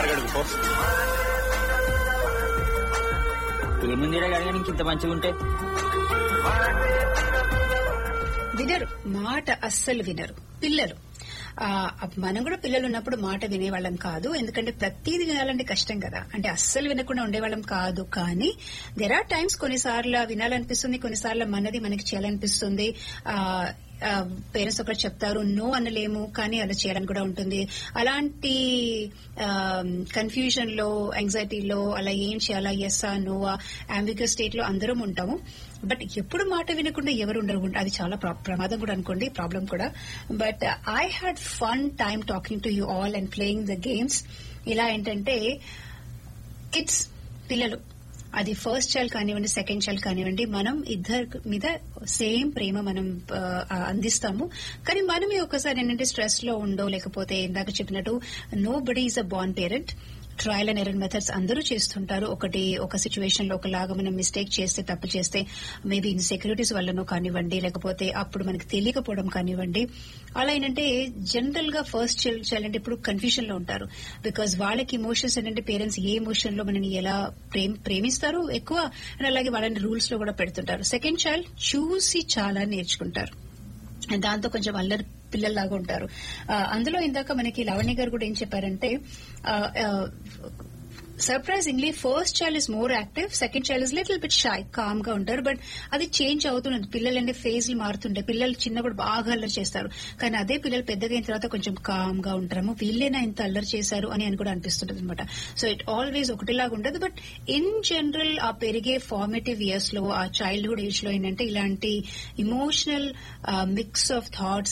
car పో ఏముంది కానీ ఇంత మంచిగా ఉంటే వినరు మాట అస్సలు వినరు పిల్లలు ఆ, మనం కూడా పిల్లలు ఉన్నప్పుడు మాట వినేవాళ్ళం కాదు ఎందుకంటే ప్రతిదీ వినాలంటే కష్టం కదా అంటే అస్సలు వినకుండా ఉండేవాళ్ళం కాదు కానీ దెర్ ఆర్ టైమ్స్ కొన్నిసార్లు వినాలనిపిస్తుంది కొన్నిసార్లు మనది మనకి చేయాలనిపిస్తుంది పేరెంట్స్ ఒకటి చెప్తారు నో అనలేము కానీ అలా చేయాలని కూడా ఉంటుంది అలాంటి కన్ఫ్యూజన్ లో యాంగ్జైటీలో అలా ఏం చేయాలా ఎస్ఆ నోవా అంబిగస్ స్టేట్ లో అందరం ఉంటాము బట్ ఎప్పుడు మాట వినకుండా ఎవరు ఉండరు అది చాలా ప్ర- ప్రమాదం కూడా అనుకోండి ప్రాబ్లం కూడా but I had fun time talking to you all and playing the games ఇలా ఏంటంటే కిడ్స్ పిల్లలు అది ఫస్ట్ చైల్డ్ కానివ్వండి సెకండ్ చైల్డ్ కానివ్వండి మనం ఇద్దరి మీద సేమ్ ప్రేమ మనం ఆ, అందిస్తాము కానీ మనమే ఒకసారి ఏంటంటే స్ట్రెస్ లో ఉండో లేకపోతే ఇందాక చెప్పినట్టు nobody is a born parent trial and error methods అందరూ చేస్తుంటారు ఒకటి ఒక సిచ్యువేషన్ లో ఒకలాగా మనం మిస్టేక్ చేస్తే తప్పు చేస్తే మేబీ ఇన్సెక్యూరిటీస్ వల్లనో కానివ్వండి లేకపోతే అప్పుడు మనకి తెలియకపోవడం కానివ్వండి అలా ఏంటంటే జనరల్ గా ఫస్ట్ చైల్డ్ చైల్డ్ అంటే ఇప్పుడు కన్ఫ్యూజన్ లో ఉంటారు బికాజ్ వాళ్ళకి ఇమోషన్స్ ఏంటంటే పేరెంట్స్ ఏ ఎమోషన్ లో మనని ఎలా ప్రేమ ప్రేమిస్తారు ఎక్కువ and అలాగే వాళ్ళని రూల్స్ లో కూడా పెడుతుంటారు సెకండ్ చైల్డ్ చూసి చాలా నేర్చుకుంటారు దాంతో కొంచెం అల్లరి పిల్లల్లాగా ఉంటారు ఆ, అందులో ఇందాక మనకి లవణ్య గారు కూడా ఏం చెప్పారంటే surprisingly first child is more active second child is little bit shy calm గా ఉంటారు బట్ అది చేంజ్ అవుతున్నది పిల్లలు అంటే ఫేజ్లు మారుతుంటాయి పిల్లలు చిన్నప్పుడు బాగా అల్లరి చేస్తారు కానీ అదే పిల్లలు పెద్దగా అయిన తర్వాత కొంచెం కామ్ గా ఉంటారు వీళ్ళేనా ఇంత అల్లరి చేశారు అని అని కూడా అనిపిస్తుంటది అనమాట సో ఇట్ ఆల్వేస్ ఒకటిలాగా ఉండదు బట్ ఇన్ జనరల్ ఆ పెరిగే ఫార్మేటివ్ ఇయర్స్ లో ఆ చైల్డ్హుడ్ ఏజ్ లో ఏంటంటే ఇలాంటి ఇమోషనల్ మిక్స్ ఆఫ్ థాట్స్